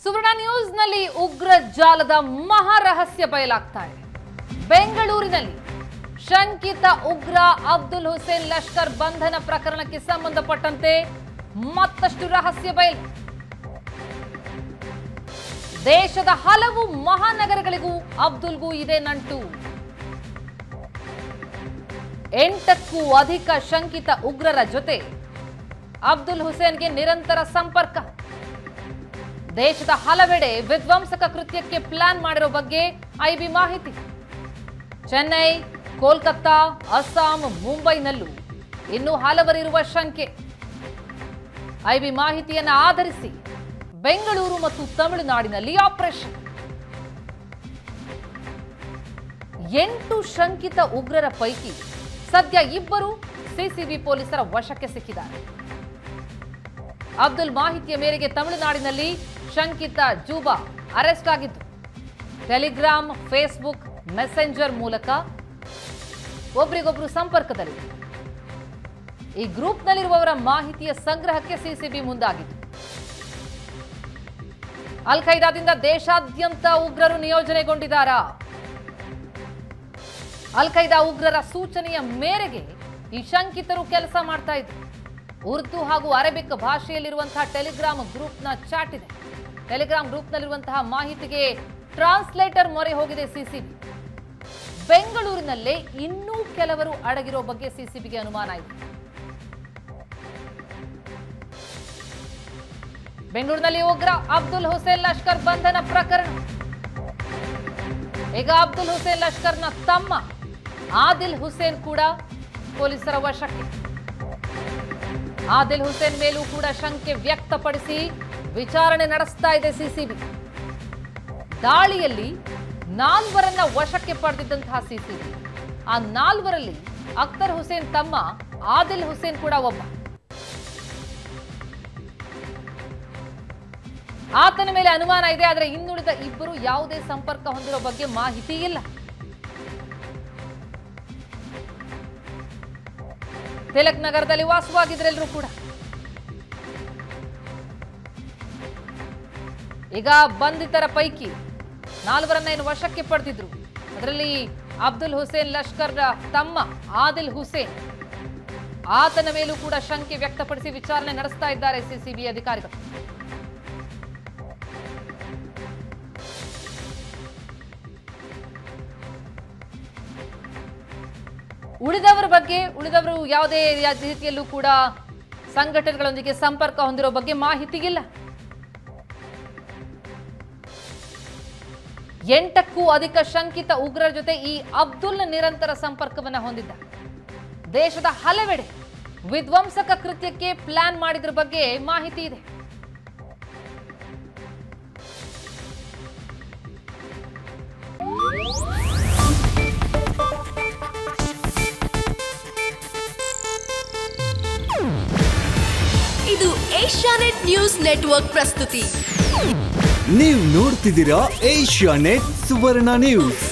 ಸುವರ್ಣ ನ್ಯೂಸ್ನಲ್ಲಿ ಉಗ್ರ ಜಾಲದ ಮಹಾರಹಸ್ಯ ಬಯಲಾಗ್ತಾ ಇದೆ ಬೆಂಗಳೂರಿನಲ್ಲಿ ಶಂಕಿತ ಉಗ್ರ ಅಬ್ದುಲ್ ಹುಸೇನ್ ಲಷ್ಕರ್ ಬಂಧನ ಪ್ರಕರಣಕ್ಕೆ ಸಂಬಂಧಪಟ್ಟಂತೆ ಮತ್ತಷ್ಟು ರಹಸ್ಯ ಬಯಲು ದೇಶದ ಹಲವು ಮಹಾನಗರಗಳಿಗೂ ಅಬ್ದುಲ್ಗೂ ಇದೆ ನಂಟು ಎಂಟಕ್ಕೂ ಅಧಿಕ ಶಂಕಿತ ಉಗ್ರರ ಜೊತೆ ಅಬ್ದುಲ್ ಹುಸೇನ್ಗೆ ನಿರಂತರ ಸಂಪರ್ಕ ದೇಶದ ಹಲವೆಡೆ ವಿಧ್ವಂಸಕ ಕೃತ್ಯಕ್ಕೆ ಪ್ಲಾನ್ ಮಾಡಿರೋ ಬಗ್ಗೆ ಐಬಿ ಮಾಹಿತಿ ಚೆನ್ನೈ ಕೋಲ್ಕತ್ತಾ ಅಸ್ಸಾಂ ಮುಂಬೈನಲ್ಲೂ ಇನ್ನೂ ಹಲವರಿರುವ ಶಂಕೆ ಐಬಿ ಮಾಹಿತಿಯನ್ನು ಆಧರಿಸಿ ಬೆಂಗಳೂರು ಮತ್ತು ತಮಿಳುನಾಡಿನಲ್ಲಿ ಆಪರೇಷನ್ ಎಂಟು ಶಂಕಿತ ಉಗ್ರರ ಪೈಕಿ ಸದ್ಯ ಇಬ್ಬರು ಸಿಸಿಬಿ ಪೊಲೀಸರ ವಶಕ್ಕೆ ಸಿಕ್ಕಿದ್ದಾರೆ ಅಬ್ದುಲ್ ಮಾಹಿತಿಯ ಮೇರೆಗೆ ತಮಿಳುನಾಡಿನಲ್ಲಿ ಶಂಕಿತ ಜೂಬಾ ಅರೆಸ್ಟ್ ಆಗಿದ್ದು ಟೆಲಿಗ್ರಾಮ್ ಫೇಸ್ಬುಕ್ ಮೆಸೆಂಜರ್ ಮೂಲಕ ಒಬ್ರಿಗೊಬ್ರು ಸಂಪರ್ಕದಲ್ಲಿದೆ ಈ ಗ್ರೂಪ್ನಲ್ಲಿರುವವರ ಮಾಹಿತಿಯ ಸಂಗ್ರಹಕ್ಕೆ ಸಿಸಿಬಿ ಮುಂದಾಗಿತ್ತು ಅಲ್ ಖೈದಾದಿಂದ ದೇಶಾದ್ಯಂತ ಉಗ್ರರು ನಿಯೋಜನೆಗೊಂಡಿದ್ದಾರಾ ಅಲ್ ಖೈದಾ ಉಗ್ರರ ಸೂಚನೆಯ ಮೇರೆಗೆ ಈ ಶಂಕಿತರು ಕೆಲಸ ಮಾಡ್ತಾ ಇದ್ರು ಉರ್ದು ಹಾಗೂ ಅರೇಬಿಕ್ ಭಾಷೆಯಲ್ಲಿರುವಂತಹ ಟೆಲಿಗ್ರಾಮ್ ಗ್ರೂಪ್ನ ಚಾಟ್ ಇದೆ ಟೆಲಿಗ್ರಾಮ್ ಗ್ರೂಪ್ನಲ್ಲಿರುವಂತಹ ಮಾಹಿತಿಗೆ ಟ್ರಾನ್ಸ್ಲೇಟರ್ ಮೊರೆ ಹೋಗಿದೆ ಸಿಸಿಬಿ ಬೆಂಗಳೂರಿನಲ್ಲೇ ಇನ್ನೂ ಕೆಲವರು ಅಡಗಿರೋ ಬಗ್ಗೆ ಸಿಸಿಬಿಗೆ ಅನುಮಾನ ಇದೆ ಬೆಂಗಳೂರಿನಲ್ಲಿ ಉಗ್ರ ಅಬ್ದುಲ್ ಹುಸೇನ್ ಲಷ್ಕರ್ ಬಂಧನ ಪ್ರಕರಣ ಈಗ ಅಬ್ದುಲ್ ಹುಸೇನ್ ಲಷ್ಕರ್ನ ತಮ್ಮ ಆದಿಲ್ ಹುಸೇನ್ ಕೂಡ ಪೊಲೀಸರ ವಶಕ್ಕೆ ಆದಿಲ್ ಹುಸೇನ್ ಮೇಲೂ ಕೂಡ ಶಂಕೆ ವ್ಯಕ್ತಪಡಿಸಿ ವಿಚಾರಣೆ ನಡೆಸ್ತಾ ಇದೆ ಸಿಸಿಬಿ ದಾಳಿಯಲ್ಲಿ ನಾಲ್ವರನ್ನ ವಶಕ್ಕೆ ಪಡೆದಿದ್ದಂತಹ ಸಿಸಿಬಿ ಆ ನಾಲ್ವರಲ್ಲಿ ಅಖ್ತರ್ ಹುಸೇನ್ ತಮ್ಮ ಆದಿಲ್ ಹುಸೇನ್ ಕೂಡ ಒಬ್ಬ ಆತನ ಮೇಲೆ ಅನುಮಾನ ಇದೆ ಆದರೆ ಇನ್ನುಳಿದ ಇಬ್ಬರು ಯಾವುದೇ ಸಂಪರ್ಕ ಹೊಂದಿರೋ ಬಗ್ಗೆ ಮಾಹಿತಿ ಇಲ್ಲ ತಿಲಕ್ ನಗರದಲ್ಲಿ ವಾಸವಾಗಿದ್ರೆಲ್ಲರೂ ಕೂಡ ಈಗ ಬಂಧಿತರ ಪೈಕಿ ನಾಲ್ವರನ್ನ ಏನು ವಶಕ್ಕೆ ಪಡೆದಿದ್ರು ಅದರಲ್ಲಿ ಅಬ್ದುಲ್ ಹುಸೇನ್ ಲಷ್ಕರ್ ತಮ್ಮ ಆದಿಲ್ ಹುಸೇನ್ ಆತನ ಮೇಲೂ ಕೂಡ ಶಂಕೆ ವ್ಯಕ್ತಪಡಿಸಿ ವಿಚಾರಣೆ ನಡೆಸ್ತಾ ಇದ್ದಾರೆ ಸಿಸಿಬಿ ಅಧಿಕಾರಿಗಳು ಉಳಿದವರ ಬಗ್ಗೆ ಉಳಿದವರು ಯಾವುದೇ ರೀತಿಯಲ್ಲೂ ಕೂಡ ಸಂಘಟನೆಗಳೊಂದಿಗೆ ಸಂಪರ್ಕ ಹೊಂದಿರೋ ಬಗ್ಗೆ ಮಾಹಿತಿ ಇಲ್ಲ ಎಂಟಕ್ಕೂ ಅಧಿಕ ಶಂಕಿತ ಉಗ್ರರ ಜೊತೆ ಈ ಅಬ್ದುಲ್ ನಿರಂತರ ಸಂಪರ್ಕವನ್ನ ಹೊಂದಿದ್ದ ದೇಶದ ಹಲವೆಡೆ ವಿಧ್ವಂಸಕ ಕೃತ್ಯಕ್ಕೆ ಪ್ಲಾನ್ ಮಾಡಿದ್ರ ಬಗ್ಗೆ ಮಾಹಿತಿ ಇದೆ ಇದು ಏಷ್ಯಾನೆಟ್ ನ್ಯೂಸ್ ನೆಟ್ವರ್ಕ್ ಪ್ರಸ್ತುತಿ ನೀವು ನೋಡ್ತಿದ್ದೀರಾ ಏಷ್ಯಾ ನೆಟ್ ಸುವರ್ಣ ನ್ಯೂಸ್